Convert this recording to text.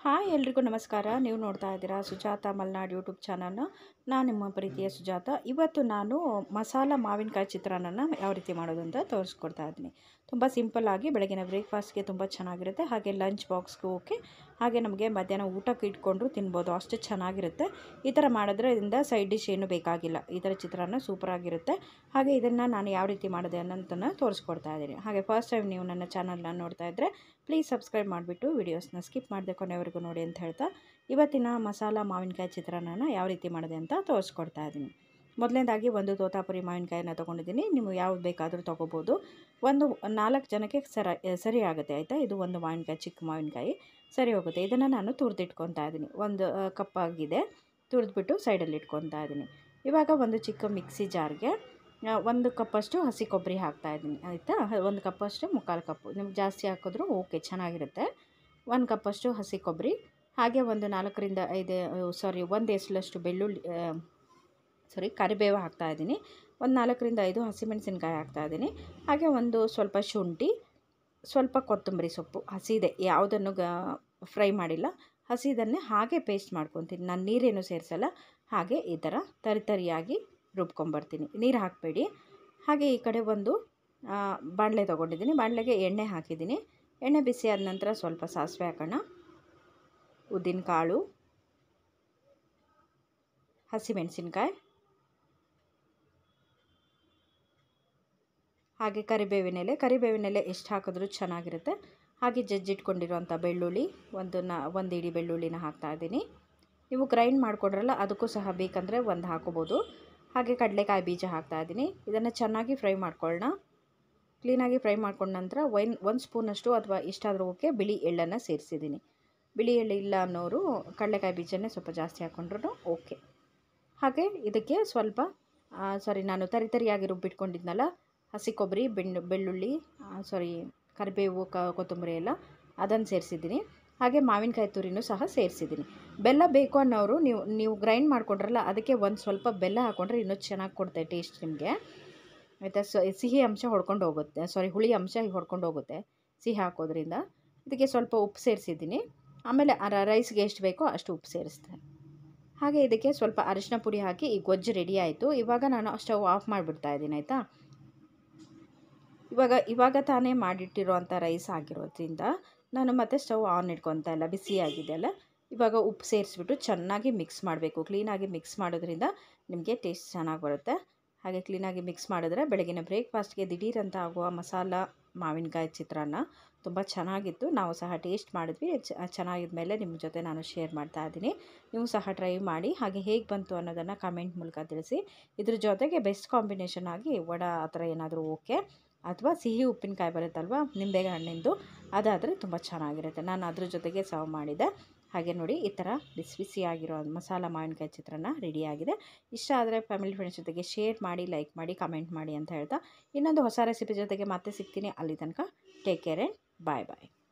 hi ಎಲ್ರಿಗೂ ನಮಸ್ಕಾರ ನೀವು ನೋಡ್ತಾ ಇದ್ದೀರಾ ಸುಜಾತ ಮಲ್ನಾಡ್ ಯೂಟ್ಯೂಬ್ ಚಾನಲ್ನ ನಾನು ನಿಮ್ಮ ಪ್ರೀತಿಯ ಸುಜಾತ ಇವತ್ತು ನಾನು ಮಸಾಲ ಮಾವಿನಕಾಯಿ ಚಿತ್ರಾನ್ನ ಯಾವ ರೀತಿ ಮಾಡೋದು ಅಂತ ತೋರಿಸ್ಕೊಡ್ತಾ ಇದ್ದೀನಿ ತುಂಬ ಸಿಂಪಲ್ಲಾಗಿ ಬೆಳಗಿನ ಬ್ರೇಕ್ಫಾಸ್ಟ್ಗೆ ತುಂಬ ಚೆನ್ನಾಗಿರುತ್ತೆ ಹಾಗೆ ಲಂಚ್ ಬಾಕ್ಸ್ಗೆ ಓಕೆ ಹಾಗೆ ನಮಗೆ ಮಧ್ಯಾಹ್ನ ಊಟಕ್ಕೆ ಇಟ್ಕೊಂಡು ತಿನ್ಬೋದು ಅಷ್ಟು ಚೆನ್ನಾಗಿರುತ್ತೆ ಈ ಥರ ಮಾಡಿದ್ರೆ ಇದರಿಂದ ಸೈಡ್ ಡಿಶ್ ಏನು ಬೇಕಾಗಿಲ್ಲ ಈ ಥರ ಚಿತ್ರಾನ್ನ ಸೂಪರಾಗಿರುತ್ತೆ ಹಾಗೆ ಇದನ್ನು ನಾನು ಯಾವ ರೀತಿ ಮಾಡಿದೆ ಅನ್ನೋದನ್ನು ತೋರಿಸ್ಕೊಡ್ತಾ ಇದ್ದೀನಿ ಹಾಗೆ ಫಸ್ಟ್ ಟೈಮ್ ನೀವು ನನ್ನ ಚಾನಲ್ನ ನೋಡ್ತಾ ಇದ್ದರೆ ಪ್ಲೀಸ್ ಸಬ್ಸ್ಕ್ರೈಬ್ ಮಾಡಿಬಿಟ್ಟು ವೀಡಿಯೋಸ್ನ ಸ್ಕಿಪ್ ಮಾಡದೆ ಕೊನೆವರೆಗೂ ನೋಡಿ ಅಂತ ಹೇಳ್ತಾ ಇವತ್ತಿನ ಮಸಾಲ ಮಾವಿನಕಾಯಿ ಚಿತ್ರಾನ್ನ ಯಾವ ರೀತಿ ಮಾಡಿದೆ ಅಂತ ತೋರಿಸ್ಕೊಡ್ತಾ ಇದ್ದೀನಿ ಮೊದಲನೇದಾಗಿ ಒಂದು ತೋತಾಪುರಿ ಮಾವಿನಕಾಯಿನ ತೊಗೊಂಡಿದ್ದೀನಿ ನೀವು ಯಾವ್ದು ಬೇಕಾದರೂ ತೊಗೋಬೋದು ಒಂದು ನಾಲ್ಕು ಜನಕ್ಕೆ ಸರ ಸರಿ ಆಗುತ್ತೆ ಆಯಿತಾ ಇದು ಒಂದು ಮಾವಿನಕಾಯಿ ಚಿಕ್ಕ ಮಾವಿನಕಾಯಿ ಸರಿ ಹೋಗುತ್ತೆ ಇದನ್ನು ನಾನು ತುರಿದಿಟ್ಕೊತಾ ಇದ್ದೀನಿ ಒಂದು ಕಪ್ ಆಗಿದೆ ತುರಿದ್ಬಿಟ್ಟು ಸೈಡಲ್ಲಿ ಇಟ್ಕೊತಾ ಇದ್ದೀನಿ ಇವಾಗ ಒಂದು ಚಿಕ್ಕ ಮಿಕ್ಸಿ ಜಾರ್ಗೆ ಒಂದು ಕಪ್ಪಷ್ಟು ಹಸಿ ಕೊಬ್ಬರಿ ಹಾಕ್ತಾಯಿದ್ದೀನಿ ಆಯಿತಾ ಒಂದು ಕಪ್ಪಷ್ಟು ಮುಕ್ಕಾಲು ಕಪ್ಪು ನಿಮ್ಗೆ ಜಾಸ್ತಿ ಹಾಕಿದ್ರೂ ಓಕೆ ಚೆನ್ನಾಗಿರುತ್ತೆ ಒಂದು ಕಪ್ಪಷ್ಟು ಹಸಿ ಕೊಬ್ಬರಿ ಹಾಗೆ ಒಂದು ನಾಲ್ಕರಿಂದ ಐದು ಸಾರಿ ಒಂದು ಎಸ್ಲಷ್ಟು ಬೆಳ್ಳುಳ್ಳಿ ಸಾರಿ ಕರಿಬೇವು ಹಾಕ್ತಾಯಿದ್ದೀನಿ ಒಂದು ನಾಲ್ಕರಿಂದ ಐದು ಹಸಿಮೆಣಸಿನ್ಕಾಯಿ ಹಾಕ್ತಾಯಿದ್ದೀನಿ ಹಾಗೆ ಒಂದು ಸ್ವಲ್ಪ ಶುಂಠಿ ಸ್ವಲ್ಪ ಕೊತ್ತಂಬರಿ ಸೊಪ್ಪು ಹಸಿದೆ ಯಾವುದನ್ನು ಗ ಫ್ರೈ ಮಾಡಿಲ್ಲ ಹಸಿದನ್ನೇ ಹಾಗೆ ಪೇಸ್ಟ್ ಮಾಡ್ಕೊತೀನಿ ನಾನು ನೀರೇನು ಸೇರಿಸಲ್ಲ ಹಾಗೆ ಈ ಥರ ತರಿ ತರಿಯಾಗಿ ರುಬ್ಕೊಂಬರ್ತೀನಿ ನೀರು ಹಾಕಬೇಡಿ ಹಾಗೆ ಈ ಕಡೆ ಒಂದು ಬಾಣಲೆ ತೊಗೊಂಡಿದ್ದೀನಿ ಬಾಣಲೆಗೆ ಎಣ್ಣೆ ಹಾಕಿದ್ದೀನಿ ಎಣ್ಣೆ ಬಿಸಿ ಆದ ನಂತರ ಸ್ವಲ್ಪ ಸಾಸಿವೆ ಹಾಕೋಣ ಉದ್ದಿನ ಕಾಳು ಹಸಿಮೆಣಸಿನ್ಕಾಯಿ ಹಾಗೆ ಕರಿಬೇವಿನೆಲೆ ಕರಿಬೇವಿನೆಲೆ ಎಷ್ಟು ಹಾಕಿದ್ರೂ ಚೆನ್ನಾಗಿರುತ್ತೆ ಹಾಗೆ ಜಜ್ಜಿಟ್ಕೊಂಡಿರುವಂಥ ಬೆಳ್ಳುಳ್ಳಿ ಒಂದು ನ ಒಂದು ಇಡೀ ಬೆಳ್ಳುಳ್ಳಿನ ಹಾಕ್ತಾಯಿದ್ದೀನಿ ನೀವು ಗ್ರೈಂಡ್ ಮಾಡಿಕೊಡ್ರಲ್ಲ ಅದಕ್ಕೂ ಸಹ ಬೇಕಂದರೆ ಒಂದು ಹಾಕೋಬೋದು ಹಾಗೆ ಕಡಲೆಕಾಯಿ ಬೀಜ ಹಾಕ್ತಾಯಿದ್ದೀನಿ ಇದನ್ನು ಚೆನ್ನಾಗಿ ಫ್ರೈ ಮಾಡ್ಕೊಳ್ಳೋಣ ಕ್ಲೀನಾಗಿ ಫ್ರೈ ಮಾಡ್ಕೊಂಡ ನಂತರ ಒನ್ ಒಂದು ಸ್ಪೂನಷ್ಟು ಅಥವಾ ಇಷ್ಟಾದರೂ ಓಕೆ ಬಿಳಿ ಎಳ್ಳನ್ನು ಸೇರಿಸಿದ್ದೀನಿ ಬಿಳಿ ಎಳ್ಳು ಇಲ್ಲ ಅನ್ನೋರು ಕಡಲೆಕಾಯಿ ಬೀಜನೇ ಸ್ವಲ್ಪ ಜಾಸ್ತಿ ಹಾಕ್ಕೊಂಡ್ರು ಓಕೆ ಹಾಗೆ ಇದಕ್ಕೆ ಸ್ವಲ್ಪ ಸಾರಿ ನಾನು ತರಿ ತರಿಯಾಗಿ ರುಬ್ಬಿಟ್ಕೊಂಡಿದ್ನಲ್ಲ ಹಸಿ ಕೊಬ್ಬರಿ ಬೆಣ್ಣು ಬೆಳ್ಳುಳ್ಳಿ ಸಾರಿ ಕರಿಬೇವು ಕ ಕೊತ್ತಂಬರಿ ಎಲ್ಲ ಅದನ್ನು ಸೇರಿಸಿದ್ದೀನಿ ಹಾಗೆ ಮಾವಿನಕಾಯಿ ತುರಿನೂ ಸಹ ಸೇರಿಸಿದ್ದೀನಿ ಬೆಲ್ಲ ಬೇಕು ಅನ್ನೋರು ನೀವು ನೀವು ಗ್ರೈಂಡ್ ಮಾಡ್ಕೊಂಡ್ರಲ್ಲ ಅದಕ್ಕೆ ಒಂದು ಸ್ವಲ್ಪ ಬೆಲ್ಲ ಹಾಕ್ಕೊಂಡ್ರೆ ಇನ್ನೂ ಚೆನ್ನಾಗಿ ಕೊಡುತ್ತೆ ಟೇಸ್ಟ್ ನಿಮಗೆ ಆಯಿತಾ ಸೊ ಸಿಹಿ ಅಂಶ ಹೊಡ್ಕೊಂಡು ಹೋಗುತ್ತೆ ಸಾರಿ ಹುಳಿ ಅಂಶ ಹೊಡ್ಕೊಂಡು ಹೋಗುತ್ತೆ ಸಿಹಿ ಹಾಕೋದ್ರಿಂದ ಇದಕ್ಕೆ ಸ್ವಲ್ಪ ಉಪ್ಪು ಸೇರಿಸಿದ್ದೀನಿ ಆಮೇಲೆ ರೈಸ್ಗೆ ಎಷ್ಟು ಬೇಕೋ ಅಷ್ಟು ಉಪ್ಪು ಸೇರಿಸ್ತೆ ಹಾಗೆ ಇದಕ್ಕೆ ಸ್ವಲ್ಪ ಅರಿಶಿನ ಪುಡಿ ಹಾಕಿ ಈ ಗೊಜ್ಜು ರೆಡಿ ಆಯಿತು ಇವಾಗ ನಾನು ಸ್ಟವ್ ಆಫ್ ಮಾಡಿಬಿಡ್ತಾ ಇದ್ದೀನಿ ಆಯಿತಾ ಇವಾಗ ಇವಾಗ ತಾನೇ ಮಾಡಿಟ್ಟಿರೋವಂಥ ರೈಸ್ ಆಗಿರೋದ್ರಿಂದ ನಾನು ಮತ್ತೆ ಸ್ಟವ್ ಆನ್ ಇಟ್ಕೊತಾ ಇಲ್ಲ ಬಿಸಿಯಾಗಿದೆ ಅಲ್ಲ ಇವಾಗ ಉಪ್ಪು ಸೇರಿಸ್ಬಿಟ್ಟು ಚೆನ್ನಾಗಿ ಮಿಕ್ಸ್ ಮಾಡಬೇಕು ಕ್ಲೀನಾಗಿ ಮಿಕ್ಸ್ ಮಾಡೋದ್ರಿಂದ ನಿಮಗೆ ಟೇಸ್ಟ್ ಚೆನ್ನಾಗಿ ಬರುತ್ತೆ ಹಾಗೆ ಕ್ಲೀನಾಗಿ ಮಿಕ್ಸ್ ಮಾಡಿದ್ರೆ ಬೆಳಗಿನ ಬ್ರೇಕ್ಫಾಸ್ಟ್ಗೆ ದಿಢೀರಂತ ಆಗುವ ಮಸಾಲ ಮಾವಿನಕಾಯಿ ಚಿತ್ರಾನ್ನ ತುಂಬ ಚೆನ್ನಾಗಿತ್ತು ನಾವು ಸಹ ಟೇಸ್ಟ್ ಮಾಡಿದ್ವಿ ಚೆನ್ನಾಗಿದ್ದ ಮೇಲೆ ನಿಮ್ಮ ಜೊತೆ ನಾನು ಶೇರ್ ಮಾಡ್ತಾ ಇದ್ದೀನಿ ನೀವು ಸಹ ಟ್ರೈ ಮಾಡಿ ಹಾಗೆ ಹೇಗೆ ಬಂತು ಅನ್ನೋದನ್ನು ಕಮೆಂಟ್ ಮೂಲಕ ತಿಳಿಸಿ ಇದ್ರ ಜೊತೆಗೆ ಬೆಸ್ಟ್ ಕಾಂಬಿನೇಷನ್ ಆಗಿ ವಡ ಆ ಥರ ಏನಾದರೂ ಓಕೆ ಅಥವಾ ಸಿಹಿ ಉಪ್ಪಿನಕಾಯಿ ಬರುತ್ತಲ್ವ ನಿಂಬೆ ಹಣ್ಣಿಂದು ಅದಾದರೆ ತುಂಬ ಚೆನ್ನಾಗಿರುತ್ತೆ ನಾನು ಅದ್ರ ಜೊತೆಗೆ ಸರ್ವ್ ಮಾಡಿದೆ ಹಾಗೆ ನೋಡಿ ಈ ಥರ ಬಿಸಿ ಬಿಸಿಯಾಗಿರೋ ಮಸಾಲ ಮಾವಿನಕಾಯಿ ಚಿತ್ರಾನ್ನ ರೆಡಿಯಾಗಿದೆ ಇಷ್ಟ ಆದರೆ ಫ್ಯಾಮಿಲಿ ಫ್ರೆಂಡ್ಸ್ ಜೊತೆಗೆ ಶೇರ್ ಮಾಡಿ ಲೈಕ್ ಮಾಡಿ ಕಮೆಂಟ್ ಮಾಡಿ ಅಂತ ಹೇಳ್ತಾ ಇನ್ನೊಂದು ಹೊಸ ರೆಸಿಪಿ ಜೊತೆಗೆ ಮತ್ತೆ ಸಿಗ್ತೀನಿ ಅಲ್ಲಿ ತನಕ take care and bye bye